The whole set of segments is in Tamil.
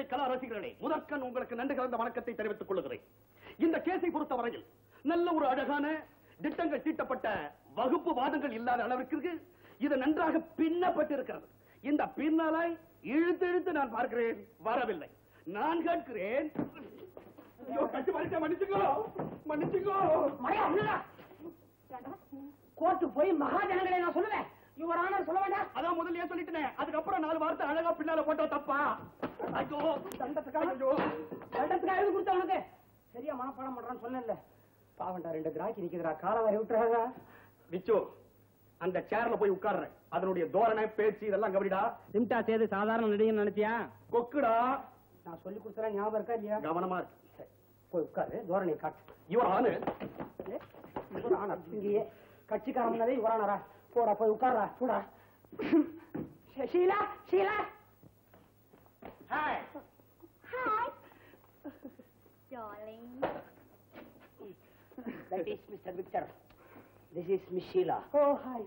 கலா ரசிகர்களே முதற்கண் உங்களுக்கு நன்றி கலந்த வணக்கத்தை தெரிவித்துக் கொள்கிறேன் இந்த கேஸை பொறுத்தவரையில் நல்ல ஒரு அழகான திட்டங்கள் தீட்டப்பட்ட வகுப்பு வாதங்கள் இல்லாத அளவிற்கு இது நன்றாக பின்னப்பட்டிருக்கிறது இந்த பின்னலை இழுத்து இழுத்து நான் பார்க்கிறேன் வரவில்லை நான் கேட்கிறேன் ஐயோ, கட்டி மன்னிச்சா, மன்னிச்சுக்கோ மன்னிச்சுக்கோ கோர்ட்டு போய் மகாஜனங்களை நான் சொல்லுவேன் யுவரான சொல்ல வேண்டாம் அதான் முதல்லயே சொல்லிட்டேன் அதுக்கப்புறம் நாலு வார்த்தை அழகா பின்னால போட்டா தப்பா ஐயோ தண்டத்துக்காக ஐயோ தண்டத்துக்காக எழுதி கொடுத்த உனக்கு சரியா மனப்பாடம் பண்றான்னு சொன்னேன்ல பாவண்டா ரெண்டு கிராக்கி நிக்குதுடா காலை வரை விட்டுறாங்க விச்சு அந்த சேர்ல போய் உட்கார்றேன் அதனுடைய தோரணை பேச்சு இதெல்லாம் கவனிடா சிம்டா சேது சாதாரண நடிகை நினைச்சியா கொக்குடா நான் சொல்லி கொடுத்தா ஞாபகம் இருக்கா இல்லையா கவனமா இருக்கு சரி, போய் உட்காரு தோரணை காட்டு இவர் ஆளு ஏ, இவரானா இங்கேயே கட்சிக்காரன் முன்னாலே இவரானாரா போடா போய் உட்கார்றா போடா Sheila Sheila hi Hi. Darling. That is Mr. Victor. This is Miss Sheila. Oh hi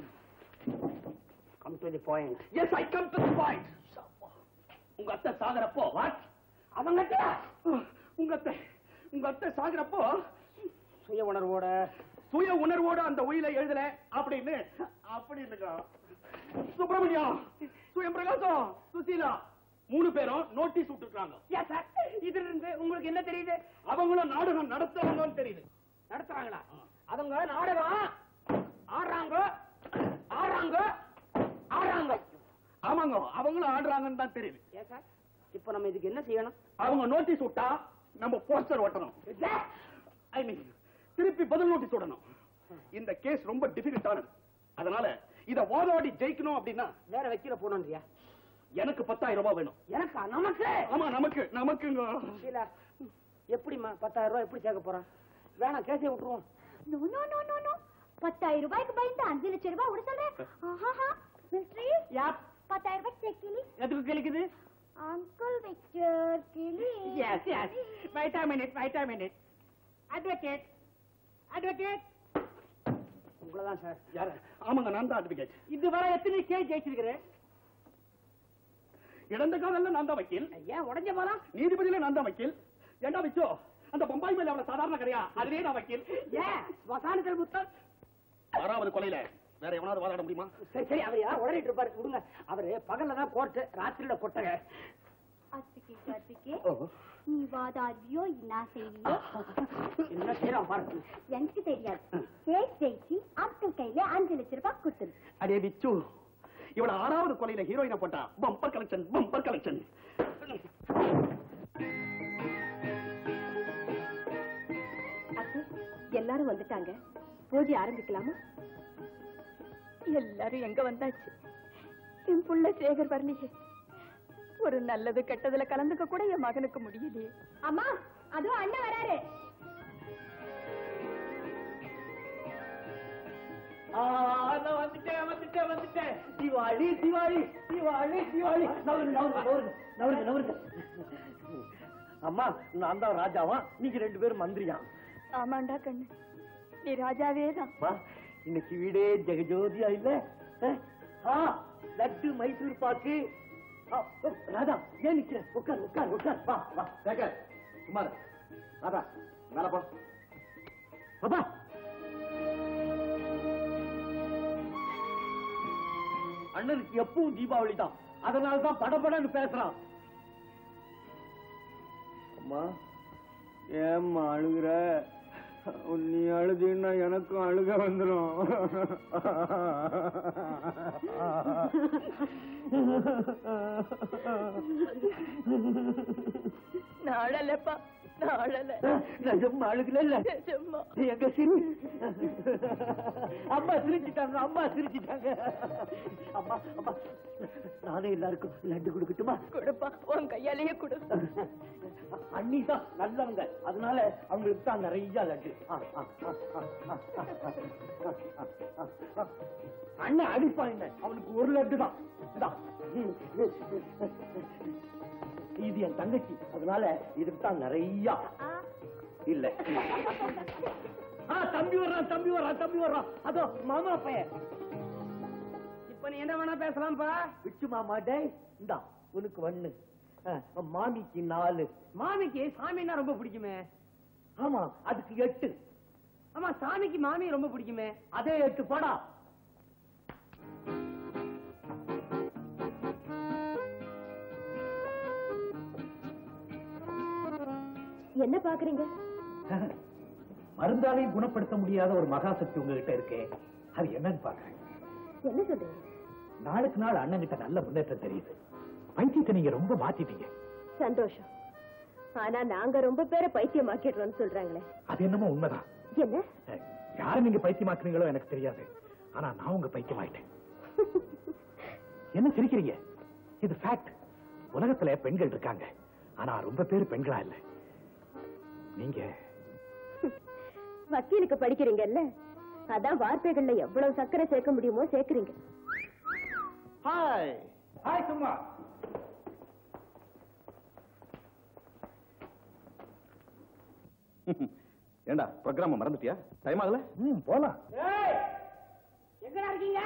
Come to the point. Yes I come to the point உங்க அத்தை சாகறப்போ வாட் அவங்க உங்க அத்தை உங்க அத்தை சாகறப்போ சுய உணர்வோட சுய உணர்வோட அந்த உயிரை எழுதல அப்படின்னு அப்படின்னு சுப்பிரமணியம் சுயம் பிரகாசம் சுசீலா மூணு பேரும் நோட்டீஸ் விட்டுருக்காங்க Yes, sir. இதுல இருந்து உங்களுக்கு என்ன தெரியுது அவங்களும் நாடகம் நடத்துறாங்கன்னு தெரியுது நடத்துறாங்களா அவங்க நாடகம் ஆடுறாங்க ஆடுறாங்க ஆடுறாங்க ஆமாங்க அவங்களும் ஆடுறாங்கன்னு தான் தெரியுது ஏன் சார் இப்போ நம்ம இதுக்கு என்ன செய்யணும் அவங்க நோட்டீஸ் விட்டா நம்ம போஸ்டர் ஒட்டணும் ஐ மீன் திருப்பி பதில் நோட்டீஸ் விடணும் இந்த கேஸ் ரொம்ப டிஃபிகல்ட்டானது அதனால இத வாதாடி ஜெயிக்கணும் அப்படின்னா வேற வைக்கிற போனோன்றியா எனக்கு பத்தாயிரம் ரூபாய் வேணும் எனக்கா நமக்கு ஆமா நமக்கு நமக்குங்க ஷீலா எப்படிம்மா பத்தாயிரம் ரூபாய் எப்படி சேர்க்க போறான் வேணாம் கேசே விட்டுருவோம் No, no, no, no, no. பத்தாயிரம் ரூபாய்க்கு பயந்து அஞ்சு லட்சம் ரூபாய் விட சொல்றேன் ஆஹாஹா மிஸ்ட்ரி யா பத்தாயிரம் ரூபாய்க்கு செக் கிளி எதுக்கு கிழிக்குது அங்கிள் விக்டர் கிளி yes yes wait a minute wait a minute advocate advocate உங்களை தான் சார் யாரு ஆமாங்க நான் தான் அட்வொகேட் இதுவரை எத்தனை கேஸ் ஜெயிச்சிருக்கிறேன் இழந்த காதல்ல நான் தான் வக்கீல் ஏன் உடஞ்ச போலாம் நீதிபதியில நான் தான் வக்கீல் ஏண்டா வச்சோ அந்த பம்பாய் மேல அவ்வளவு சாதாரண கதையா அதுலயே நான் வக்கீல் ஏன் ஸ்மசானத்தில் புத்தம் ஆறாவது கொலையில வேற எவனாவது வாதாட முடியுமா சரி சரி அவர் யார் உடனிட்டு இருப்பாரு விடுங்க அவரு பகல்ல தான் கோர்ட்டு ராத்திரியில கொட்டக அட்வொகேட் அட்வொகேட் நீ வாதாடுவியோ என்ன செய்வியோ என்ன செய்யறான் பாருங்க எனக்கு தெரியாது கேஸ் ஜெயிச்சு அங்கிள் கையில அஞ்சு லட்சம் ரூபாய் கொடுத்துரு அடே விச்சு இவள ஆறாவது கொலையில ஹீரோயினை போட்டா பம்பர் கலெக்ஷன் பம்பர் கலெக்ஷன் அத்தை எல்லாரும் வந்துட்டாங்க பூஜை ஆரம்பிக்கலாமா எல்லாரும் எங்க வந்தாச்சு என் புள்ள சேகர் வரலையே ஒரு நல்லது கெட்டதுல கலந்துக்க கூட என் மகனுக்கு முடியலையே அம்மா அதுவும் அண்ணன் வராரு வந்துட்டேன் வந்துட்டேன் வந்துட்டேன் திவாளி திவாளி திவாளி திவாளி நவருங்க நவருங்க நவருங்க நவருங்க நவருங்க அம்மா நான் தான் ராஜாவா நீங்க ரெண்டு பேரும் மந்திரியா ஆமாண்டா கண்ணு நீ ராஜாவே தான் அம்மா இன்னைக்கு வீடே ஜெகஜோதியா இல்ல அஹ், ஆ லட்டு மைசூர் பாக்கு ஆ, ஓ, ராதா ஏன் நிக்கிற உட்கார் உட்கார் உட்கார் வா வா சேகர் குமார் ராதா மேல போ பாப்பா அண்ணனுக்கு எப்பவும் தீபாவளி தான் அதனால தான் படபடன்னு பேசுறான் அம்மா ஏம்மா அழுகுற நீ அழுதுன்னா எனக்கும் அழுக வந்துடும் நான் அழலப்பா நான் அழல நிஜமா அழுகல இல்ல நிஜமா. எங்க சிரி அம்மா சிரிச்சிட்டாங்க அம்மா சிரிச்சிட்டாங்க அம்மா அம்மா நானே எல்லாருக்கும் லட்டு கொடுக்கட்டுமா கொடுப்பா உன் கையாலேயே கொடு அண்ணி தான் நல்லவங்க அதனால அவங்களுக்கு தான் நிறைய லட்டு ஆ, ஆ, ஆ, ஆ, ஆ, ஆ, ஆ, ஆ, ஆ. அண்ணன் அடிப்பான் என்ன அவனுக்கு ஒரு லட்டு தான் இந்தா. இது என் தங்கச்சி அதனால இதுக்கு தான் நிறைய இல்ல ஆ, தம்பி வர்றான் தம்பி வர்றான் தம்பி வர்றான் அதோ மாமா பையன் இப்ப நீ என்ன வேணா பேசலாம்ப்பா விட்டு மாமா டேய் இந்தா உனக்கு வண்ணு மாமிக்கு நாலு மாமிக்கு சாமின்னா ரொம்ப பிடிக்குமே ஆமா அதுக்கு எட்டு ஆமா சாமிக்கு மாமி ரொம்ப பிடிக்குமே அதே எட்டு படா என்ன பாக்குறீங்க மருந்தாலையும் குணப்படுத்த முடியாத ஒரு மகாசக்தி உங்ககிட்ட இருக்கே அது என்னன்னு பாக்குறேன் என்ன சொல்றீங்க நாளுக்கு நாள் அண்ணன் கிட்ட நல்ல முன்னேற்றம் தெரியுது பைத்தியத்தை நீங்க ரொம்ப மாத்திட்டீங்க சந்தோஷம் ஆனா நாங்க ரொம்ப பேரை பைத்தியமாக்கிடுறோம்னு சொல்றாங்களே அது என்னமோ உண்மைதான் என்ன அஹ், யாரை நீங்க பைத்தியமாக்குறீங்களோ எனக்கு தெரியாது ஆனா நான் உங்க பைத்தியமாயிட்டேன் என்ன சிரிக்கிறீங்க இது ஃபேக்ட் உலகத்துல பெண்கள் இருக்காங்க ஆனா ரொம்ப பேர் பெண்களா இல்ல நீங்க வக்கீலுக்கு படிக்கிறீங்கல்ல அதான் வார்த்தைகள்ல எவ்வளவு சக்கரை சேர்க்க முடியுமோ சேர்க்கறீங்க ஹாய் ஹாய் சும்மா ஏண்டா ப்ரோக்ராம் மறந்துட்டியா டைம் ஆகல ம் போலாம் எங்கடா இருக்கீங்க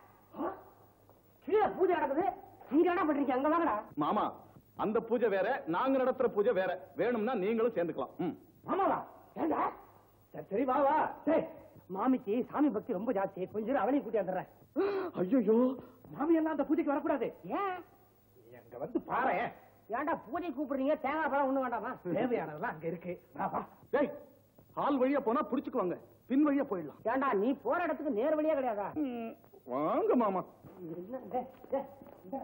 கீழே பூஜை நடக்குது நீங்க என்ன பண்றீங்க அங்க வாங்கடா மாமா அந்த பூஜை வேற நாங்க நடத்துற பூஜை வேற வேணும்னா நீங்களும் சேர்ந்துக்கலாம் ம். ஆமாவா ஏண்டா சரி சரி வா வா டேய் மாமிக்கு சாமி பக்தி ரொம்ப ஜாஸ்தி கொஞ்ச நேரம் அவளையும் கூட்டி வந்துடுறேன் ஐயோ மாமி எல்லாம் அந்த பூஜைக்கு வரக்கூடாது ஏன் எங்க வந்து பாரு ஏன்டா பூஜை கூப்பிடுறீங்க தேங்காய் பழம் ஒண்ணு வேண்டாமா தேவையானதெல்லாம் அங்க இருக்கு வா வா டேய் ஹால் வழியா போனா புடிச்சுக்குவாங்க பின் வழியா போயிடலாம் ஏன்டா நீ போற இடத்துக்கு நேர் வழியா கிடையாதா ம், வாங்க மாமா என்ன, டேய், டேய், இந்த,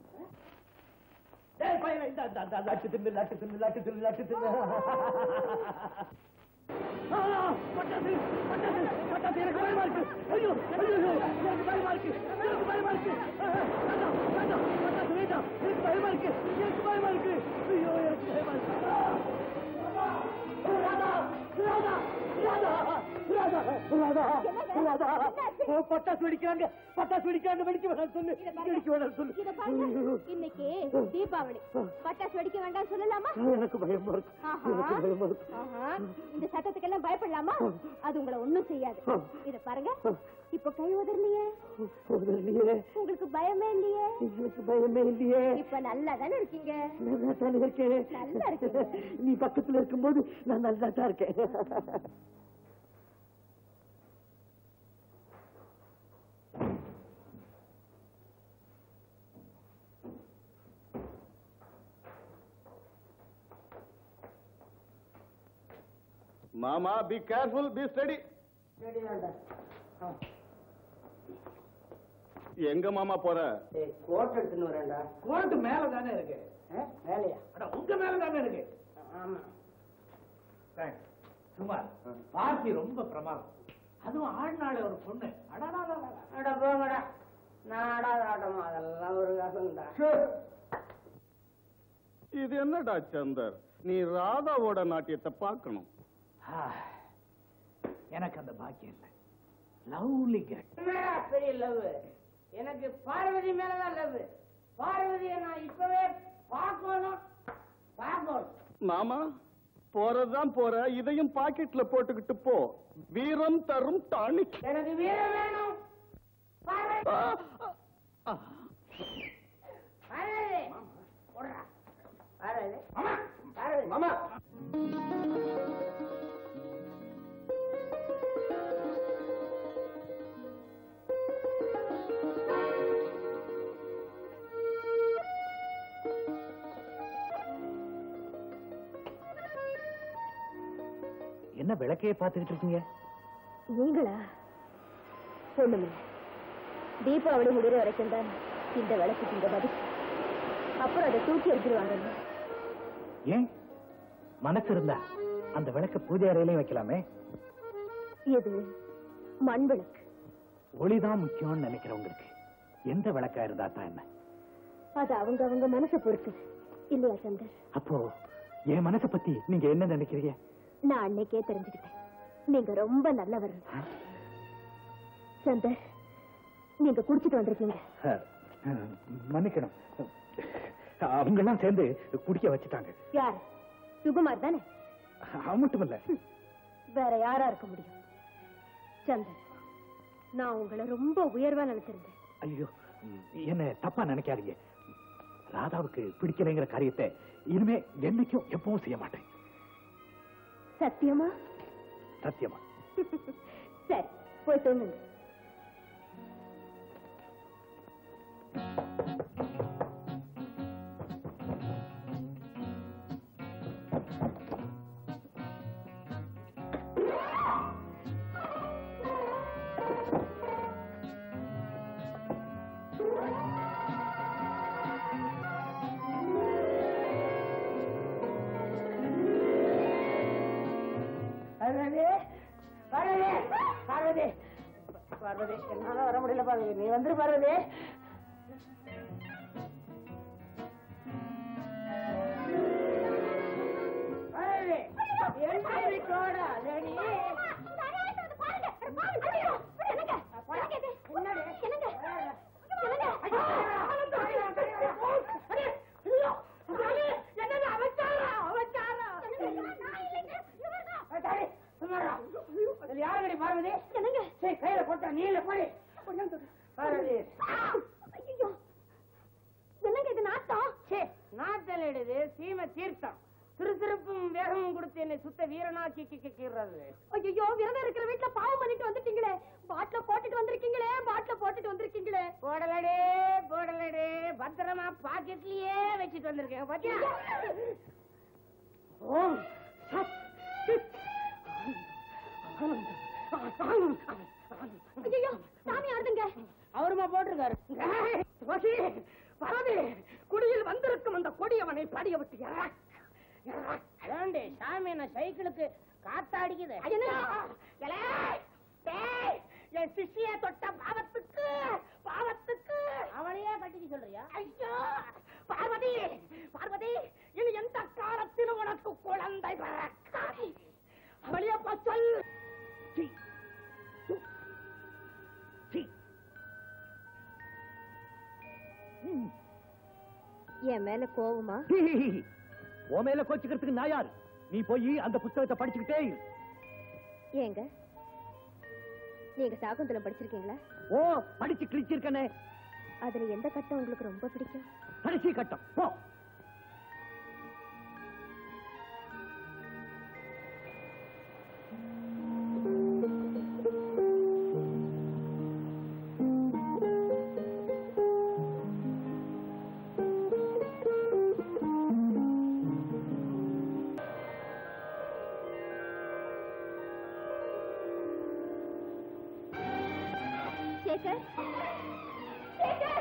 டேய் பையன் இந்த இந்த இந்த லட்டு தின்னு லட்டு தின்னு லட்டு தின்னு லட்டு தின்னு ஆ, பட்டாசு, பட்டாசு, பட்டாசு, எனக்கு பயமா இருக்கு. ஐயோ, ஐயோ, ஐயோ, எனக்கு பயமா இருக்கு. எனக்கு பயமா இருக்கு. ஆ, வேண்டாம், வேண்டாம், பட்டாசு வேண்டாம். எனக்கு பயமா இருக்கு. எனக்கு பயமா இருக்கு. ஐயோ, எனக்கு பயமா இருக்கு. ஆ, ராதா, ராதா, ராதா, ராதா, ராதா, ராதா. ஓ, பட்டாசு வெடிக்கிறாங்க பட்டாசு வெடிக்கிறாங்க வெடிக்க வேணாம் சொல்லு வெடிக்க வேணாம் சொல்லு இத பாருங்க இன்னைக்கு தீபாவளி பட்டாசு வெடிக்க வேண்டாம் சொல்லலாமா எனக்கு பயமா இருக்கு ஆஹா. எனக்கு பயமா இருக்கு ஆஹா. இந்த சட்டத்துக்கெல்லாம் பயப்படலாமா அது உங்களை ஒண்ணும் செய்யாது இத பாருங்க இப்ப கை உதறலையே உதறலையே. உங்களுக்கு பயமே இல்லையே எனக்கு பயமே இல்லையே இப்ப நல்லா தானே இருக்கீங்க நல்லா தானே இருக்கேன் நல்லா இருக்கீங்க. நீ பக்கத்துல இருக்கும்போது நான் நல்லா தான் இருக்கேன் மாமா பி கேர்ஃபுல் பி ஸ்டடி எங்க மாமா போற கோட்டை எடுத்துன்னு வரேன்டா கோட்டு மேல தானே இருக்கு வேலையா அட உங்க மேல தானே இருக்கு ஆமா Thanks. சுமார் பார்ட்டி ரொம்ப பிரமாதம் அதுவும் ஆழ்நாள் ஒரு பொண்ணு அடடடடட. அட போங்கடா நாடாத ஆட்டமா அதெல்லாம் ஒரு கசந்தா இது என்னடா சந்தர் நீ ராதாவோட நாட்டியத்தை பார்க்கணும் ஆ, எனக்கு அந்த பாக்கியம் இல்லை லவ்லி கேட் என்னடா பெரிய லவ் எனக்கு பார்வதி மேலதான் லவ் பார்வதியை நான் இப்பவே பார்க்கணும் பார்க்கணும் மாமா போறதுதான் போற இதையும் பாக்கெட்ல போட்டுக்கிட்டு போ வீரம் தரும் டானிக் எனக்கு வீரம் வேணும் பார்வதி பார்வதி போடுறா பார்வதி மாமா பார்வதி மாமா என்ன விளக்கையே பார்த்துக்கிட்டு இருக்கீங்க நீங்களா ஒண்ணுமில்ல தீபாவளி முடிகிற வரைக்கும் தான் இந்த விளக்குக்கு இங்க மதிப்பு அப்புறம் அதை தூக்கி எறிஞ்சிருவாங்க ஏன் மனசு இருந்தா அந்த விளக்க பூஜை அறையிலே வைக்கலாமே இது மண் விளக்கு ஒளிதான் முக்கியம்னு நினைக்கிறவங்களுக்கு எந்த விளக்கா இருந்தா தான் என்ன அது அவங்க அவங்க மனசை பொறுத்து இல்லையா சந்தர் அப்போ என் மனசை பத்தி நீங்க என்ன நினைக்கிறீங்க நான் அன்னைக்கே தெரிஞ்சுக்கிட்டேன் நீங்க ரொம்ப நல்லவர் சந்தர் நீங்க குடிச்சிட்டு வந்திருக்கீங்க அஹ், அஹ், மன்னிக்கணும் அவங்க எல்லாம் சேர்ந்து குடிக்க வச்சுட்டாங்க யார் சுகுமார் தானே அவன் மட்டும் இல்ல வேற யாரா இருக்க முடியும் சந்தர் நான் உங்களை ரொம்ப உயர்வா நினைச்சிருந்தேன் ஐயோ என்ன தப்பா நினைக்காதீங்க ராதாவுக்கு பிடிக்கலைங்கிற காரியத்தை இனிமே என்னைக்கும் எப்பவும் செய்ய மாட்டேன் சத்தியமா சத்தியமா சரி போய் தூங்குங்க பார்வதி பார்வதி பார்வதி பார்வதி என்னால வர முடியல பார்வதி நீ வந்துரு பார்வதி பார்வதி என்ன வீட்டோட லேடி யாருங்கடி பார்வதி சரி கையில போட்டா நீல போடி பார்வதி என்னங்க இது நாட்டம் சே நாட்டல் எடுது சீம தீர்த்தம் திருத்திருப்பும் வேகமும் கொடுத்து என்னை சுத்த வீரனாக்கி கிக்கிறது ஐயோ விரதம் இருக்கிற வீட்டுல பாவம் பண்ணிட்டு வந்துட்டீங்களே பாட்டில போட்டுட்டு வந்திருக்கீங்களே பாட்டில போட்டுட்டு வந்திருக்கீங்களே போடலடே போடலடே பத்திரமா பாக்கெட்லயே வச்சுட்டு வந்திருக்கேன் பாத்தியா ஓம் சத் சித் ஐயோ சாமி ஆடுதுங்க அவருமா போட்டிருக்காரு வசி, பரவி, குடியில் வந்திருக்கும் அந்த கொடியவனை படிய விட்டு இறக், இறக். ஏண்டி சாமி என்ன சைக்கிளுக்கு காத்தாடிக்குது எலே, டேய், என் சிஷிய தொட்ட பாவத்துக்கு பாவத்துக்கு அவளையே கட்டிக்க சொல்றியா ஐயோ பார்வதி பார்வதி இனி எந்த காலத்திலும் உனக்கு குழந்தை பிறக்காது அவளையே பச்சல் என் மேல கோவமா உன் மேல கோச்சுக்கிறதுக்கு நான் யாரு நீ போய் அந்த புத்தகத்தை படிச்சுக்கிட்டே இரு ஏங்க நீங்க சாகுந்தலம் படிச்சிருக்கீங்களா ஓ படிச்சு கிழிச்சிருக்கனே அதுல எந்த கட்டம் உங்களுக்கு ரொம்ப பிடிக்கும் கடைசி கட்டம் போ சேகர் சேகர்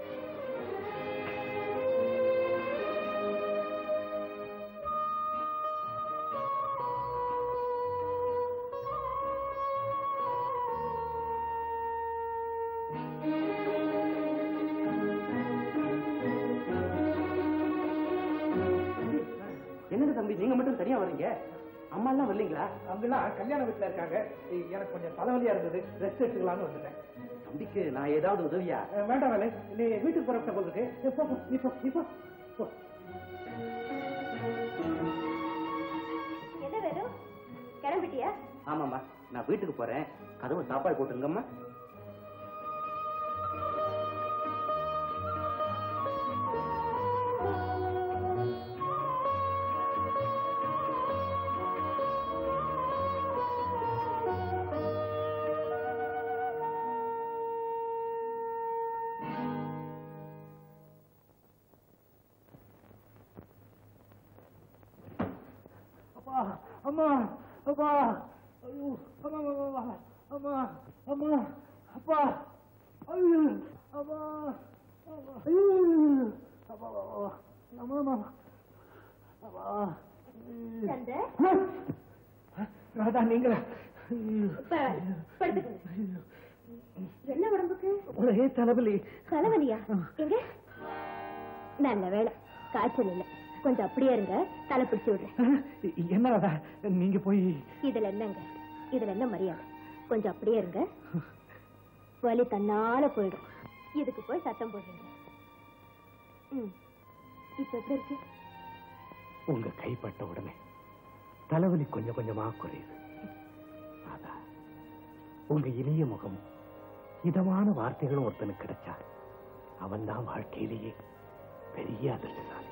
என்னங்க தம்பி நீங்க மட்டும் தனியா வர்றீங்க அம்மா எல்லாம் வரலீங்களா அவங்கெல்லாம் கல்யாண வீட்டுல இருக்காங்க எனக்கு கொஞ்சம் தலைவலியா இருந்தது ரெஸ்ட் எடுத்துக்கலாம்னு வந்துட்டேன் தம்பிக்கு நான் ஏதாவது உதவியா அஹ் வேண்டாம் வேலை நீ வீட்டுக்கு புறப்பட்ட போல இருக்கு நீ போ, போ, நீ போ, நீ போ. போ. என்ன வேணும் கிளம்பிட்டியா ஆமாம்மா நான் வீட்டுக்கு போறேன் கதவு சாப்பாடு போட்டுருங்கம்மா அப்பா அம்மா அப்பா ஐயோ அம்மா அம்மா அம்மா அம்மா அப்பா ஐயோ அம்மா அம்மா ஐயோ அப்பா அம்மா அம்மா அப்பா சந்த ராதா நீங்களா படுத்துக்கங்க என்ன உடம்புக்கு ஒரே தலைவலி தலைவலியா எங்க நல்ல வேலை காய்ச்சல் இல்ல கொஞ்சம் அப்படியே இருங்க தலை பிடிச்சு விடுறேன் என்ன ராதா நீங்க போய் இதுல என்னங்க இதுல என்ன மரியாதை கொஞ்சம் அப்படியே இருங்க வலி தன்னால போயிடும் இதுக்கு போய் சத்தம் போடுறீங்க ம் இப்ப எப்படி இருக்கு உங்க கைப்பட்ட உடனே தலைவலி கொஞ்சம் கொஞ்சமா குறையுது ராதா உங்க இனிய முகம் இதமான வார்த்தைகளும் ஒருத்தனுக்கு கிடைச்சா அவன்தான் வாழ்க்கையிலேயே பெரிய அதிர்ஷ்டசாலி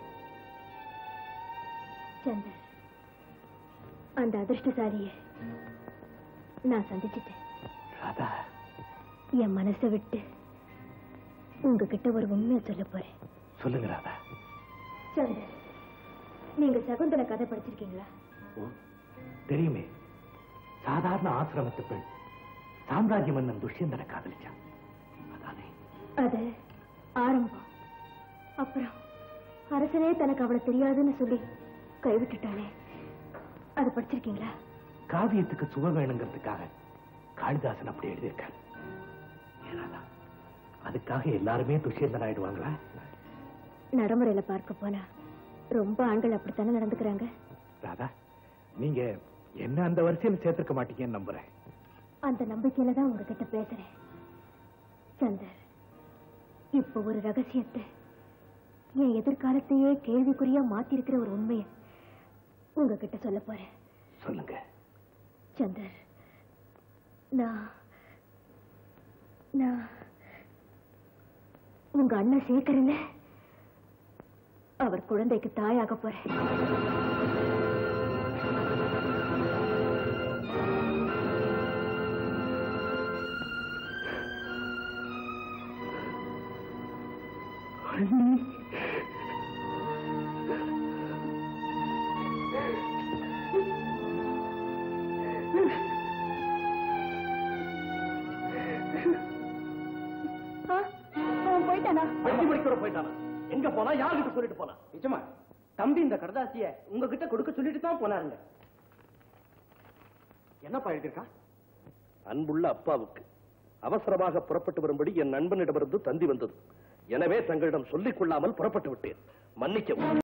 சந்தர் அந்த அதிர்ஷ்டசாலிய நான் சந்திச்சிட்டேன் ராதா என் மனசை விட்டு உங்ககிட்ட ஒரு உண்மையை சொல்ல போறேன் சொல்லுங்க ராதா சந்தர் நீங்க சகுந்தல கதை படிச்சிருக்கீங்களா ஓ, தெரியுமே சாதாரண ஆசிரமத்து பெண் சாம்ராஜ்ய மன்னன் துஷ்யந்தனை காதலிச்சான் அதானே அது ஆரம்பம் அப்புறம் அரசனே தனக்கு அவளை தெரியாதுன்னு சொல்லி கைவிட்டுட்டானே அது படிச்சிருக்கீங்களா காவியத்துக்கு சுவை வேணுங்கிறதுக்காக காளிதாசன் அப்படி எழுதியிருக்காரு ஏனாதான் அதுக்காக எல்லாருமே துஷ்யந்தன் ஆயிடுவாங்களா நடைமுறையில பார்க்க போனா ரொம்ப ஆண்கள் அப்படித்தானே நடந்துக்கிறாங்க ராதா நீங்க என்ன அந்த வரிசையில் சேர்த்திருக்க மாட்டீங்கன்னு நம்புறேன் அந்த நம்பிக்கையில தான் உங்ககிட்ட பேசுறேன் சந்தர் இப்ப ஒரு ரகசியத்தை என் எதிர்காலத்தையே கேள்விக்குறியா மாத்திருக்கிற ஒரு உண்மையை உங்ககிட்ட சொல்ல போறேன் சொல்லுங்க சந்தர் நான் நான் உங்க அண்ணன் சேகரல அவர் குழந்தைக்கு தாயாக போறேன் ஆ, அவன் போயிட்டானா வெட்டி முடிக்கிற போயிட்டானா எங்க போனா யார்கிட்ட சொல்லிட்டு போனா நிஜமா தம்பி இந்த கடதாசிய உங்ககிட்ட கொடுக்க சொல்லிட்டு தான் போனாருங்க என்னப்பா எழுதிருக்கா அன்புள்ள அப்பாவுக்கு அவசரமாக புறப்பட்டு வரும்படி என் நண்பனிடமிருந்து தந்தி வந்தது எனவே தங்களிடம் சொல்லிக் கொள்ளாமல் புறப்பட்டு விட்டேன் மன்னிக்கவும்